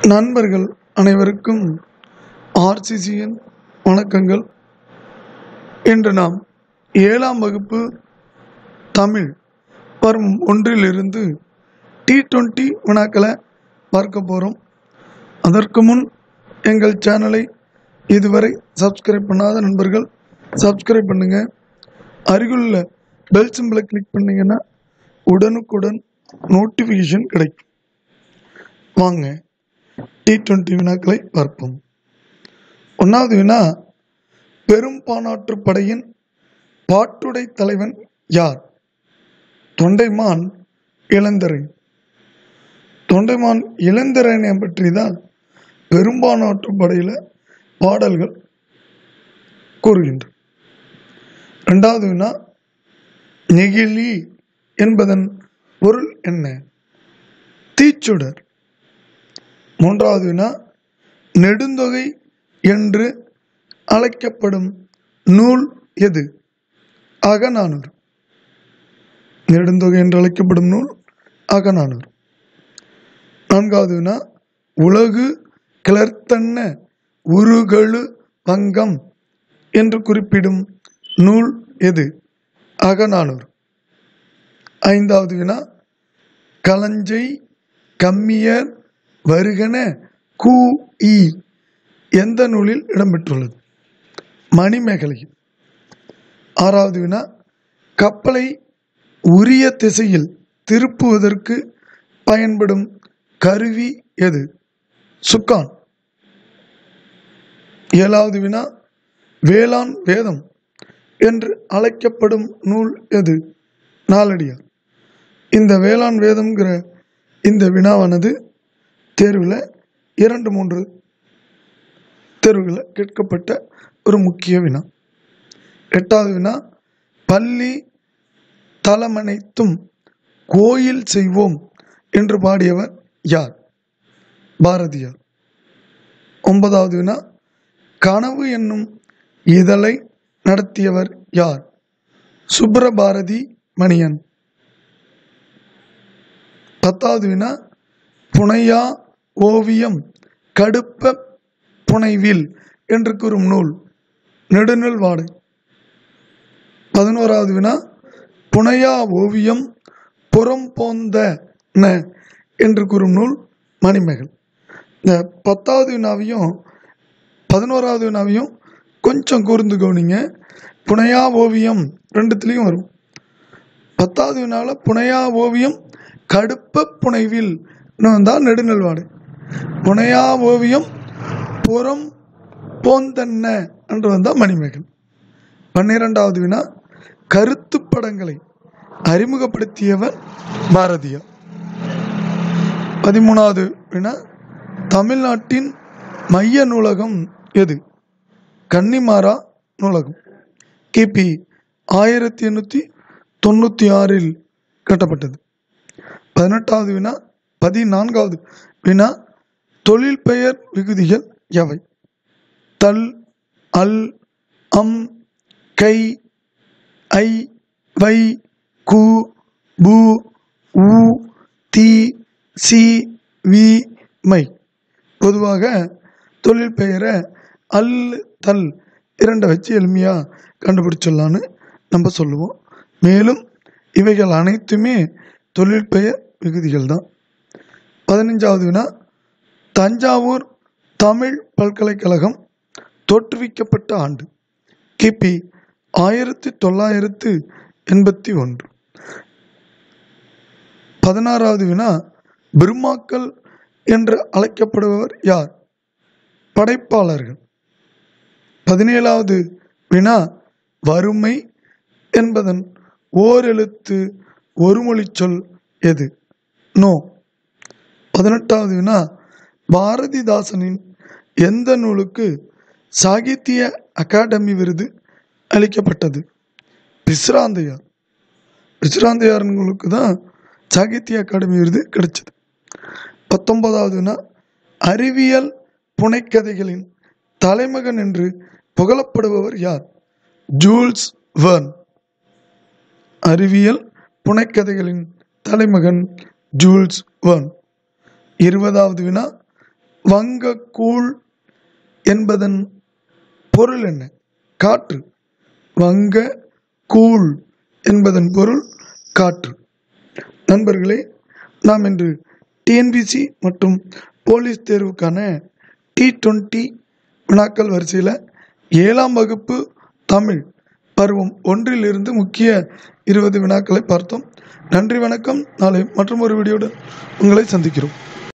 நண்பர்கள் அனைவருக்கும் ஆர்சிசியின் வணக்கங்கள் இன்று நாம் ஏழாம் வகுப்பு தமிழ் வரும் ஒன்றிலிருந்து டி டுவெண்ட்டி வினாக்களை பார்க்க போகிறோம் அதற்கு முன் எங்கள் சேனலை இதுவரை சப்ஸ்கிரைப் பண்ணாத நண்பர்கள் சப்ஸ்கிரைப் பண்ணுங்கள் அருகிலுள்ள பெல் சிம்பிளை கிளிக் பண்ணிங்கன்னா உடனுக்குடன் நோட்டிஃபிகேஷன் கிடைக்கும் வாங்க டி டுவெண்ட்டி வினாக்களை பார்ப்போம் ஒன்றாவது வினா பெரும்பானாற்று படையின் பாட்டுடை தலைவன் யார் தொண்டைமான் இளந்தரை தொண்டைமான் இளந்தரனை பற்றி தான் பெரும்பானாற்று படையில் பாடல்கள் கூறுகின்றன ரெண்டாவது வினா நெகிழி என்பதன் பொருள் என்ன தீச்சுடர் மூன்றாவது வினா நெடுந்தொகை என்று அழைக்கப்படும் நூல் எது அகநானூறு நெடுந்தொகை என்று அழைக்கப்படும் நூல் அகநானூறு நான்காவது வினா உலகு கிளர்த்தன்ன உருகழு பங்கம் என்று குறிப்பிடும் நூல் எது அகநானூறு ஐந்தாவது வினா களஞ்சை கம்மியர் வருகன கு இ எந்த நூலில் இடம்பெற்றுள்ளது மணிமேகலையில் ஆறாவது வினா கப்பலை உரிய திசையில் திருப்புவதற்கு பயன்படும் கருவி எது சுக்கான் ஏழாவது வினா வேளாண் வேதம் என்று அழைக்கப்படும் நூல் எது நாலடியார் இந்த வேளாண் வேதம்ங்கிற இந்த வினாவானது தேர்வில் இரண்டு மூன்று தேர்வுகளில் கேட்கப்பட்ட ஒரு முக்கிய வினா எட்டாவது வினா பள்ளி தலமனைத்தும் கோயில் செய்வோம் என்று பாடியவர் யார் பாரதியார் ஒன்பதாவது வினா கனவு என்னும் இதழை நடத்தியவர் யார் சுப்ரபாரதி மணியன் பத்தாவது வினா புனையா ஓவியம் கடுப்ப புனைவில் என்று கூறும் நூல் நெடுநல் வாடை பதினோராவது வினா புனையா ஓவியம் புறம் போந்த ந என்று கூறும் நூல் மணிமேகல் இந்த பத்தாவது வினாவையும் பதினோராவது வினாவையும் கொஞ்சம் கூர்ந்து கவனிங்க புனையா ஓவியம் ரெண்டுத்துலேயும் வரும் பத்தாவது வினாவில் புனையா ஓவியம் கடுப்ப புனைவில் வந்தால் நெடுநல்வாடு புனையா ஓவியம் புறம் போந்தன்ன என்று வந்தால் மணிமேகல் பன்னிரெண்டாவது வினா கருத்து படங்களை அறிமுகப்படுத்தியவர் பாரதியார் பதிமூணாவது வினா தமிழ்நாட்டின் மைய நூலகம் எது கன்னிமாரா நூலகம் கிபி ஆயிரத்தி எண்ணூற்றி தொண்ணூற்றி ஆறில் கட்டப்பட்டது பதினெட்டாவது வினா பதினான்காவது வினா தொழில் பெயர் விகுதிகள் எவை தல் அல் அம் கை ஐ வை கு பு உ தி சி வி மை பொதுவாக தொழில் பெயரை அல் தல் இரண்டை வச்சு எளிமையாக கண்டுபிடிச்சிடலான்னு நம்ம சொல்லுவோம் மேலும் இவைகள் அனைத்துமே தொழில் பெயர் விகுதிகள் தான் பதினஞ்சாவது வினா தஞ்சாவூர் தமிழ் பல்கலைக்கழகம் தோற்றுவிக்கப்பட்ட ஆண்டு கிபி ஆயிரத்தி தொள்ளாயிரத்து எண்பத்தி ஒன்று பதினாறாவது வினா பிரம்மாக்கள் என்று அழைக்கப்படுபவர் யார் படைப்பாளர்கள் பதினேழாவது வினா வறுமை என்பதன் ஓரெழுத்து ஒருமொழி சொல் எது நோ பதினெட்டாவது வினா பாரதிதாசனின் எந்த நூலுக்கு சாகித்ய அகாடமி விருது அளிக்கப்பட்டது விஸ்ராந்தையார் விஸ்ராந்தையார் நூலுக்கு தான் சாகித்ய அகாடமி விருது கிடைச்சது பத்தொன்பதாவது வினா அறிவியல் புனைக்கதைகளின் தலைமகன் என்று புகழப்படுபவர் யார் ஜூல்ஸ் வேர்ன் அறிவியல் புனைக்கதைகளின் தலைமகன் ஜூல்ஸ் வேர்ன் இருபதாவது வினா வங்கக்கூழ் என்பதன் பொருள் என்ன காற்று வங்க கூழ் என்பதன் பொருள் காற்று நண்பர்களே நாம் இன்று டிஎன்பிசி மற்றும் போலீஸ் தேர்வுக்கான டி டுவெண்ட்டி வினாக்கள் வரிசையில் ஏழாம் வகுப்பு தமிழ் பருவம் ஒன்றிலிருந்து முக்கிய இருபது வினாக்களை பார்த்தோம் நன்றி வணக்கம் நாளை மற்றும் ஒரு வீடியோடு உங்களை சந்திக்கிறோம்